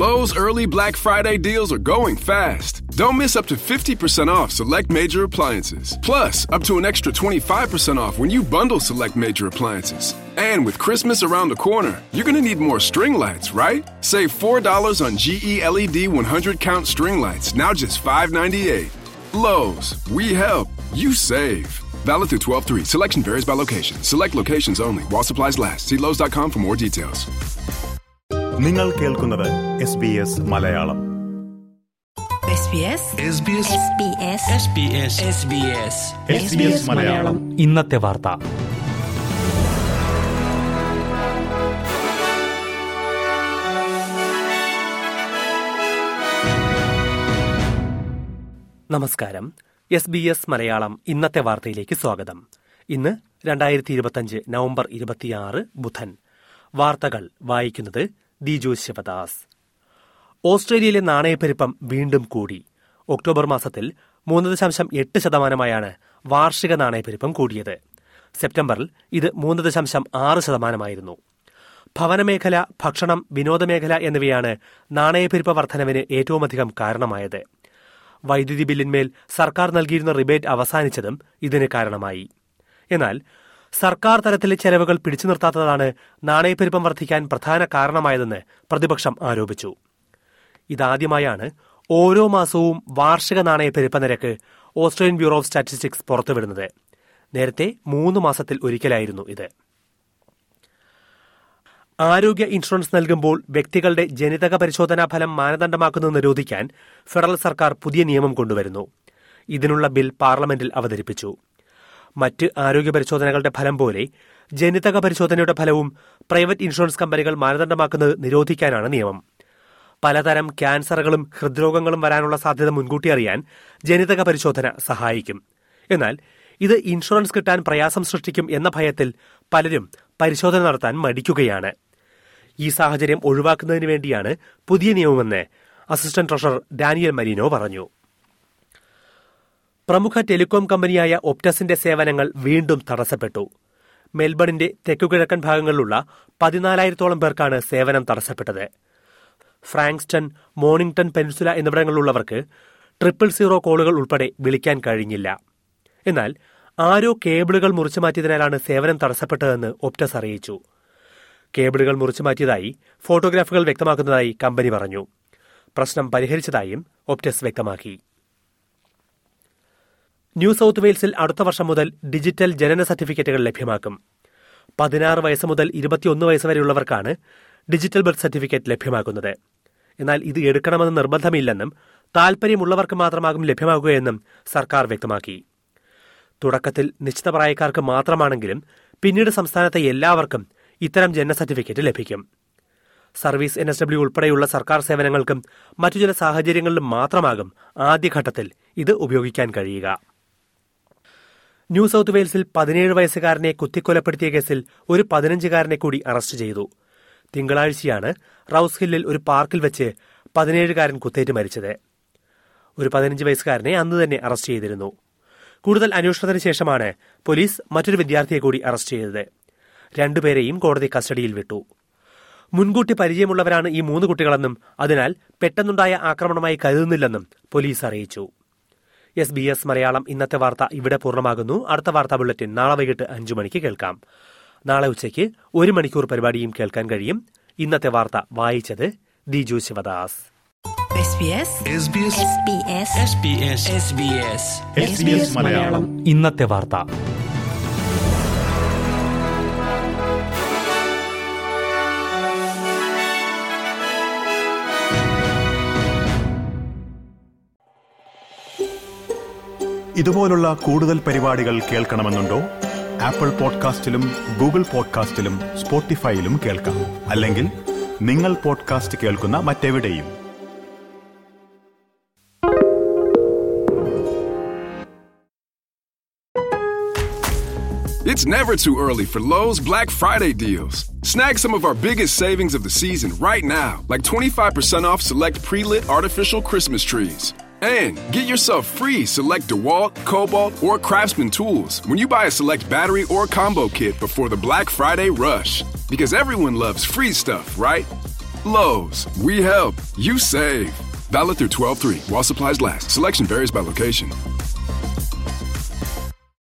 Lowe's early Black Friday deals are going fast. Don't miss up to 50% off select major appliances. Plus, up to an extra 25% off when you bundle select major appliances. And with Christmas around the corner, you're going to need more string lights, right? Save $4 on GE LED 100 count string lights, now just $5.98. Lowe's, we help, you save. Valid through 12 3. Selection varies by location. Select locations only while supplies last. See Lowe's.com for more details. നിങ്ങൾ കേൾക്കുന്നത് S B S Malayalam SBS Malayalam ഇന്നത്തെ വാർത്ത നമസ്കാരം S B S Malayalam ഇന്നത്തെ വാർത്തയിലേക്ക് സ്വാഗതം ഇന്ന് രണ്ടായിരത്തി ഇരുപത്തിയഞ്ച് നവംബർ ഇരുപത്തിയാറ് ബുധൻ വാർത്തകൾ വായിക്കുന്നത് ദിജു ശിവദാസ് ഓസ്ട്രേലിയയിലെ നാണയപ്പെരുപ്പം വീണ്ടും കൂടി ഒക്ടോബർ മാസത്തിൽ മൂന്ന് ദശാംശം എട്ട് ശതമാനമായാണ് വാർഷിക നാണയപ്പെരുപ്പം കൂടിയത് സെപ്റ്റംബറിൽ ഇത് മൂന്ന് ദശാംശം ആറ് ശതമാനമായിരുന്നു ഭവനമേഖല ഭക്ഷണം വിനോദമേഖല എന്നിവയാണ് നാണയപ്പെരുപ്പ വർധനവിന് ഏറ്റവുമധികം കാരണമായത് വൈദ്യുതി ബില്ലിന്മേൽ സർക്കാർ നൽകിയിരുന്ന റിബേറ്റ് അവസാനിച്ചതും ഇതിന് കാരണമായി എന്നാൽ സർക്കാർ തലത്തിലെ ചെലവുകൾ പിടിച്ചു നിർത്താത്തതാണ് നാണയപ്പെരുപ്പം വർദ്ധിക്കാൻ പ്രധാന കാരണമായതെന്ന് പ്രതിപക്ഷം ആരോപിച്ചു ഇതാദ്യമായാണ് ഓരോ മാസവും വാർഷിക നാണയപ്പെരുപ്പ നിരക്ക് ഓസ്ട്രേലിയൻ ബ്യൂറോ ഓഫ് സ്റ്റാറ്റിസ്റ്റിക്സ് പുറത്തുവിടുന്നത് നേരത്തെ മൂന്ന് മാസത്തിൽ ഒരിക്കലായിരുന്നു ഇത് ആരോഗ്യ ഇൻഷുറൻസ് നൽകുമ്പോൾ വ്യക്തികളുടെ ജനിതക പരിശോധനാ ഫലം മാനദണ്ഡമാക്കുന്നത് നിരോധിക്കാൻ ഫെഡറൽ സർക്കാർ പുതിയ നിയമം കൊണ്ടുവരുന്നു ഇതിനുള്ള ബിൽ പാർലമെന്റിൽ അവതരിപ്പിച്ചു മറ്റ് ആരോഗ്യ പരിശോധനകളുടെ ഫലം പോലെ ജനിതക പരിശോധനയുടെ ഫലവും പ്രൈവറ്റ് ഇൻഷുറൻസ് കമ്പനികൾ മാനദണ്ഡമാക്കുന്നത് നിരോധിക്കാനാണ് നിയമം പലതരം ക്യാൻസറുകളും ഹൃദ്രോഗങ്ങളും വരാനുള്ള സാധ്യത മുൻകൂട്ടി അറിയാൻ ജനിതക പരിശോധന സഹായിക്കും എന്നാൽ ഇത് ഇൻഷുറൻസ് കിട്ടാൻ പ്രയാസം സൃഷ്ടിക്കും എന്ന ഭയത്തിൽ പലരും പരിശോധന നടത്താൻ മടിക്കുകയാണ് ഈ സാഹചര്യം ഒഴിവാക്കുന്നതിന് വേണ്ടിയാണ് പുതിയ നിയമമെന്ന് അസിസ്റ്റന്റ് ട്രഷറർ ഡാനിയൽ മരീനോ പറഞ്ഞു പ്രമുഖ ടെലികോം കമ്പനിയായ ഒപ്റ്റസിന്റെ സേവനങ്ങൾ വീണ്ടും തടസ്സപ്പെട്ടു മെൽബണിന്റെ തെക്കുകിഴക്കൻ ഭാഗങ്ങളിലുള്ള പതിനാലായിരത്തോളം പേർക്കാണ് സേവനം തടസ്സപ്പെട്ടത് ഫ്രാങ്ക്സ്റ്റൺ മോണിംഗ്ടൺ പെൻസുല എന്നിവിടങ്ങളിലുള്ളവർക്ക് ട്രിപ്പിൾ സീറോ കോളുകൾ ഉൾപ്പെടെ വിളിക്കാൻ കഴിഞ്ഞില്ല എന്നാൽ ആരോ കേബിളുകൾ മുറിച്ചു മാറ്റിയതിനാലാണ് സേവനം തടസ്സപ്പെട്ടതെന്ന് ഒപ്റ്റസ് അറിയിച്ചു കേബിളുകൾ മുറിച്ചു മാറ്റിയതായി ഫോട്ടോഗ്രാഫുകൾ വ്യക്തമാക്കുന്നതായി കമ്പനി പറഞ്ഞു പ്രശ്നം പരിഹരിച്ചതായും ഒപ്റ്റസ് വ്യക്തമാക്കി ന്യൂ സൌത്ത് വെയിൽസിൽ അടുത്ത വർഷം മുതൽ ഡിജിറ്റൽ ജനന സർട്ടിഫിക്കറ്റുകൾ ലഭ്യമാക്കും പതിനാറ് വയസ്സ് മുതൽ ഇരുപത്തിയൊന്ന് വയസ്സ് വരെയുള്ളവർക്കാണ് ഡിജിറ്റൽ ബർത്ത് സർട്ടിഫിക്കറ്റ് ലഭ്യമാക്കുന്നത് എന്നാൽ ഇത് എടുക്കണമെന്ന് നിർബന്ധമില്ലെന്നും താൽപര്യമുള്ളവർക്ക് മാത്രമാകും ലഭ്യമാകുകയെന്നും സർക്കാർ വ്യക്തമാക്കി തുടക്കത്തിൽ നിശ്ചിത പ്രായക്കാർക്ക് മാത്രമാണെങ്കിലും പിന്നീട് സംസ്ഥാനത്തെ എല്ലാവർക്കും ഇത്തരം ജനന സർട്ടിഫിക്കറ്റ് ലഭിക്കും സർവീസ് എൻ എസ് ഡബ്ല്യു ഉൾപ്പെടെയുള്ള സർക്കാർ സേവനങ്ങൾക്കും മറ്റു ചില സാഹചര്യങ്ങളിലും മാത്രമാകും ആദ്യഘട്ടത്തിൽ ഇത് ഉപയോഗിക്കാൻ കഴിയുക ന്യൂ സൌത്ത് വെയിൽസിൽ പതിനേഴ് വയസ്സുകാരനെ കുത്തിക്കൊലപ്പെടുത്തിയ കേസിൽ ഒരു പതിനഞ്ചുകാരനെ കൂടി അറസ്റ്റ് ചെയ്തു തിങ്കളാഴ്ചയാണ് റൌസ് ഹില്ലിൽ ഒരു പാർക്കിൽ വെച്ച് പതിനേഴുകാരൻ കുത്തേറ്റ് മരിച്ചത് ഒരു പതിനഞ്ച് വയസ്സുകാരനെ അന്ന് തന്നെ അറസ്റ്റ് ചെയ്തിരുന്നു കൂടുതൽ അന്വേഷണത്തിന് ശേഷമാണ് പോലീസ് മറ്റൊരു വിദ്യാർത്ഥിയെ കൂടി അറസ്റ്റ് ചെയ്തത് രണ്ടുപേരെയും കോടതി കസ്റ്റഡിയിൽ വിട്ടു മുൻകൂട്ടി പരിചയമുള്ളവരാണ് ഈ മൂന്ന് കുട്ടികളെന്നും അതിനാൽ പെട്ടെന്നുണ്ടായ ആക്രമണമായി കരുതുന്നില്ലെന്നും പോലീസ് അറിയിച്ചു എസ് ബി എസ് മലയാളം ഇന്നത്തെ വാർത്ത ഇവിടെ പൂർണ്ണമാകുന്നു അടുത്ത വാർത്താ ബുള്ളറ്റിൻ നാളെ വൈകിട്ട് അഞ്ചു മണിക്ക് കേൾക്കാം നാളെ ഉച്ചയ്ക്ക് ഒരു മണിക്കൂർ പരിപാടിയും കേൾക്കാൻ കഴിയും ഇന്നത്തെ വാർത്ത വായിച്ചത് ദിജു ശിവദാസ് SBS മലയാളം ഇന്നത്തെ വാർത്ത ഇതുപോലുള്ള കൂടുതൽ പരിപാടികൾ കേൾക്കണമെന്നുണ്ടോ ആപ്പിൾ പോഡ്കാസ്റ്റിലും ഗൂഗിൾ പോഡ്കാസ്റ്റിലും സ്പോട്ടിഫൈയിലും കേൾക്കാം അല്ലെങ്കിൽ നിങ്ങൾ പോഡ്കാസ്റ്റ് കേൾക്കുന്ന മറ്റെവിടെയും It's never too early for Lowe's Black Friday deals. Snag some of our biggest savings of the season right now, like 25% off select pre lit artificial Christmas trees. And get yourself free select DeWalt, Cobalt, or Craftsman tools when you buy a select battery or combo kit before the Black Friday rush. Because everyone loves free stuff, right? Lowe's, we help, you save. Valid through 12 3 while supplies last. Selection varies by location.